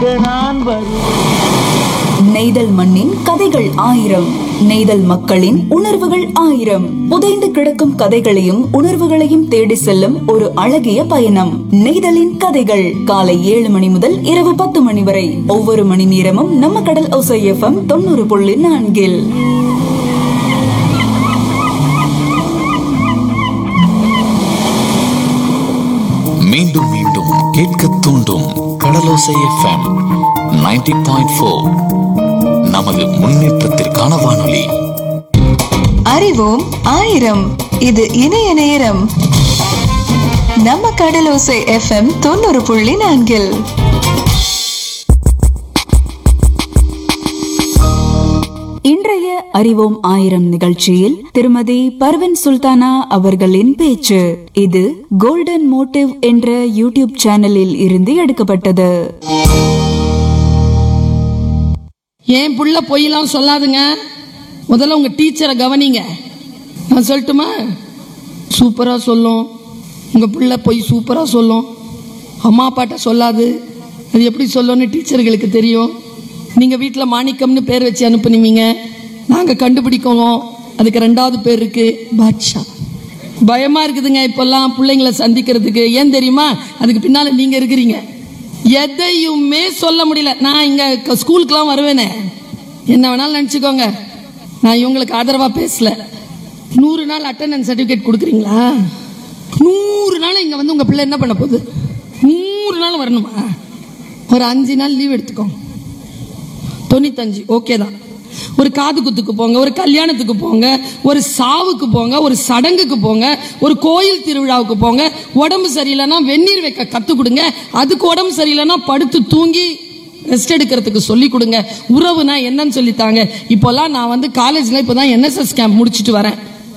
கேட்க நான் வருவேன் நெய்தல் மண்ணின் கதைகள் ஆயிரம் நெய்தல் மக்களின் உணர்வுகள் ஆயிரம் புதைந்து கிடக்கும் கதைகளையும் உணர்வுகளையும் தேடி செல்லும் ஒரு அழகிய பயணம் நெய்தலின் கதைகள் காலை ஏழு மணி முதல் இரவு பத்து மணி வரை ஒவ்வொரு மணி நேரமும் நம்ம கடல் ஒசை எஃப்எம் தொண்ணூறு புள்ளி நான்கில் மீண்டும் மீண்டும் கேட்க தூண்டும் கடலோசை எஃப்எம் 90.4 பாயிண்ட் ஃபோர் நமது முன்னேற்றத்திற்கான வானொலி அறிவோம் ஆயிரம் இது இணைய நேரம் நம்ம கடலோசை எஃப்எம் தொண்ணூறு புள்ளி நான்கில் இன்றைய அறிவோம் ஆயிரம் நிகழ்ச்சியில் திருமதி பர்வின் சுல்தானா அவர்களின் பேச்சு இது கோல்டன் மோட்டிவ் என்ற யூடியூப் சேனலில் இருந்து எடுக்கப்பட்டது என் புள்ள பொய்யெல்லாம் சொல்லாதுங்க முதல்ல உங்க டீச்சரை கவனிங்க நான் சொல்லட்டுமா சூப்பரா சொல்லும் உங்க புள்ள பொய் சூப்பரா சொல்லும் அம்மா அப்பாட்ட சொல்லாது அது எப்படி சொல்லும்னு டீச்சர்களுக்கு தெரியும் நீங்க வீட்டில் மாணிக்கம்னு பேர் வச்சு அனுப்புனீங்க நாங்க கண்டுபிடிக்கணும் அதுக்கு ரெண்டாவது பேர் இருக்கு பாட்ஷா பயமா இருக்குதுங்க இப்பெல்லாம் பிள்ளைங்களை சந்திக்கிறதுக்கு ஏன் தெரியுமா அதுக்கு பின்னால நீங்க இருக்கிறீங்க எதையுமே சொல்ல முடியல நான் இங்க க- ஸ்கூலுக்குலாம் வருவேனே என்ன வேணாலும் நினச்சிக்கோங்க நான் இவங்களுக்கு ஆதரவா பேசல நூறு நாள் அட்டண்டன்ஸ் சர்டிஃபிகேட் கொடுக்குறீங்களா நூறு நாள் இங்க வந்து உங்க பிள்ளை என்ன பண்ண போகுது நூறு நாள் வரணுமா ஒரு அஞ்சு நாள் லீவ் எடுத்துக்கோங்க தொண்ணூத்தஞ்சு ஓகே தான் ஒரு காது குத்துக்கு போங்க ஒரு கல்யாணத்துக்கு போங்க ஒரு சாவுக்கு போங்க ஒரு சடங்குக்கு போங்க ஒரு கோயில் திருவிழாவுக்கு போங்க உடம்பு சரியில்லைன்னா வெந்நீர் வைக்க கத்து கொடுங்க அதுக்கு உடம்பு சரியில்லைன்னா படுத்து தூங்கி ரெஸ்ட் எடுக்கிறதுக்கு சொல்லி கொடுங்க உறவுனா என்னன்னு சொல்லித்தாங்க இப்போல்லாம் நான் வந்து காலேஜ்ல இப்போதான் என்எஸ்எஸ் கேம்ப் முடிச்சிட்டு வரேன்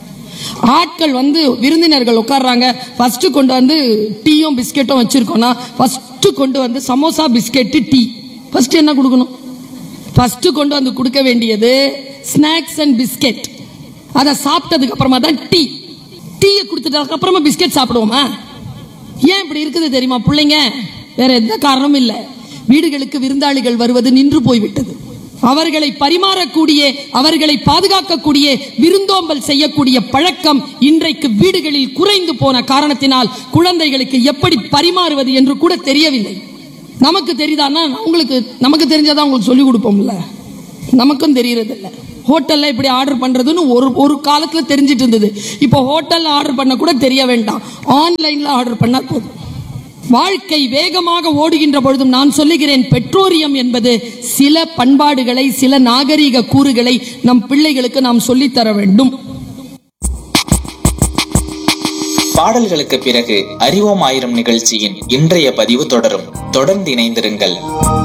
ஆட்கள் வந்து விருந்தினர்கள் உட்கார்றாங்க ஃபர்ஸ்ட் கொண்டு வந்து டீயும் பிஸ்கெட்டும் வச்சிருக்கோம்னா ஃபர்ஸ்ட் கொண்டு வந்து சமோசா பிஸ்கெட்டு டீ ஃபர்ஸ்ட் என்ன கொடுக்கணும் ஃபர்ஸ்ட் கொண்டு வந்து கொடுக்க வேண்டியது ஸ்நாக்ஸ் அண்ட் பிஸ்கெட் அதை சாப்பிட்டதுக்கு அப்புறமா தான் டீ டீயை கொடுத்துட்டதுக்கு அப்புறமா பிஸ்கெட் சாப்பிடுவோமா ஏன் இப்படி இருக்குது தெரியுமா பிள்ளைங்க வேற எந்த காரணமும் இல்லை வீடுகளுக்கு விருந்தாளிகள் வருவது நின்று போய்விட்டது அவர்களை பரிமாறக்கூடிய அவர்களை பாதுகாக்கக்கூடிய விருந்தோம்பல் செய்யக்கூடிய பழக்கம் இன்றைக்கு வீடுகளில் குறைந்து போன காரணத்தினால் குழந்தைகளுக்கு எப்படி பரிமாறுவது என்று கூட தெரியவில்லை நமக்கு தெரியுதான்னா உங்களுக்கு நமக்கு தெரிஞ்சாதான் உங்களுக்கு சொல்லி கொடுப்போம்ல நமக்கும் தெரியறது இல்ல ஹோட்டல்ல இப்படி ஆர்டர் பண்றதுன்னு ஒரு ஒரு காலத்துல தெரிஞ்சிட்டு இருந்தது இப்போ ஹோட்டல்ல ஆர்டர் பண்ண கூட தெரிய வேண்டாம் ஆன்லைன்ல ஆர்டர் பண்ணா போதும் வாழ்க்கை வேகமாக ஓடுகின்ற பொழுதும் நான் சொல்லுகிறேன் பெட்ரோரியம் என்பது சில பண்பாடுகளை சில நாகரீக கூறுகளை நம் பிள்ளைகளுக்கு நாம் சொல்லித் தர வேண்டும் பாடல்களுக்கு பிறகு அறிவோம் ஆயிரம் நிகழ்ச்சியின் இன்றைய பதிவு தொடரும் தொடர்ந்து இணைந்திருங்கள்